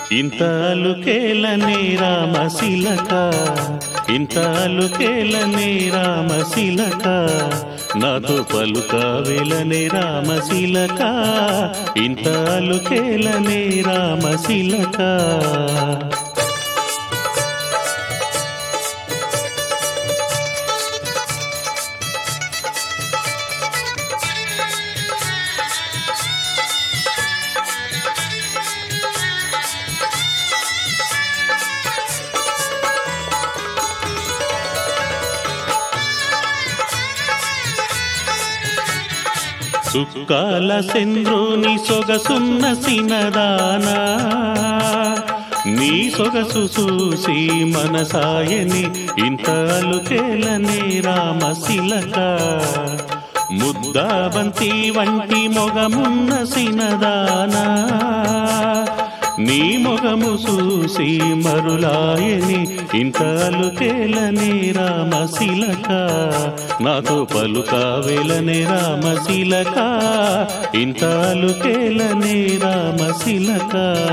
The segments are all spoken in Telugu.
ఇంత అలుకేలనే రామశిలక ఇంత అలుకేలనే రామశిలక నాతో పలుక వెలనే రామశిలక ఇంత అలుకేలనే రామశిలక సుక్కాల చంద్రుని సొగసున్న సినదానా నీ సొగసు చూసి మనసాయని ఇంత అలుకేలనే రామశిలక ముద్దాబంతి వంటి మొగమున్న సినదానా నీ మొగము చూసి మరులాయని ఇంత అలుకేలనే రామశిలక నాతో పలుక వెలనే రామశిలక ఇంత అలుకేలనే రామశిలక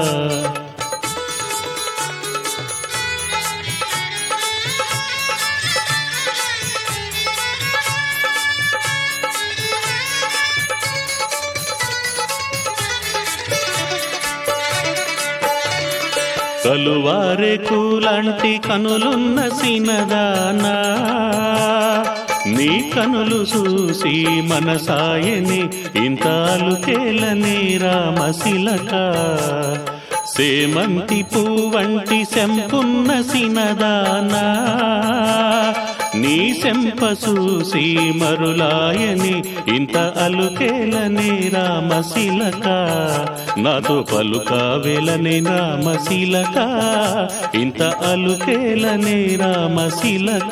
కలువారే కూలంటి కనులున్న సినదానా నీ కనులు చూసి మనసాయని ఇంతాలుకేలని రామశిలక సేమంతి పువ్వంటి శంపున్న సినదానా నీ శంప చూసి మరులాయని ఇంత అలుకేలని రామశిలక నాతో పలుక వెలని రామశిలక ఇంత అలుకేలని రామశిలక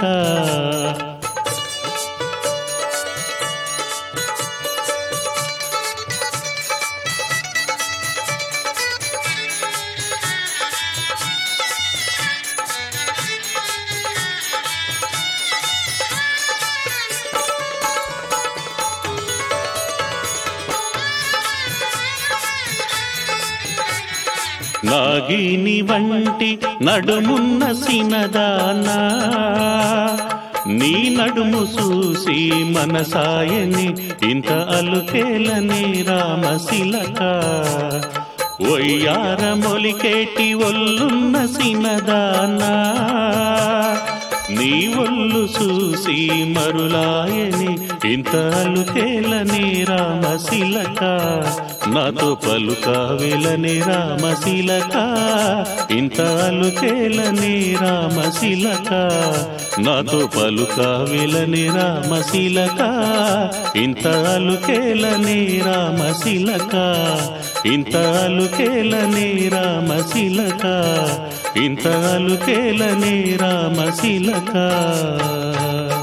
నాగిని వంటి నడుమున్న సినదానా నీ నడుము చూసి మనసాయని ఇంత అలుకేలని రామశిలక ఒయ్యార మొలికేటి ఒల్లున్న సినదానా నీ ఒళ్ళు చూసి మరులాయని ఇంత అలుకేలని రామశిలక నాతో పలుక వెలని రామశిలక ఇంత అలుకేలని రామశిలక నాతో పలుక వెలని రామశిలక ఇంత అలుకేలని రామశిలక ఇంత అలుకేలని రామశిలక ఇంత అలుకేలని రామశిలక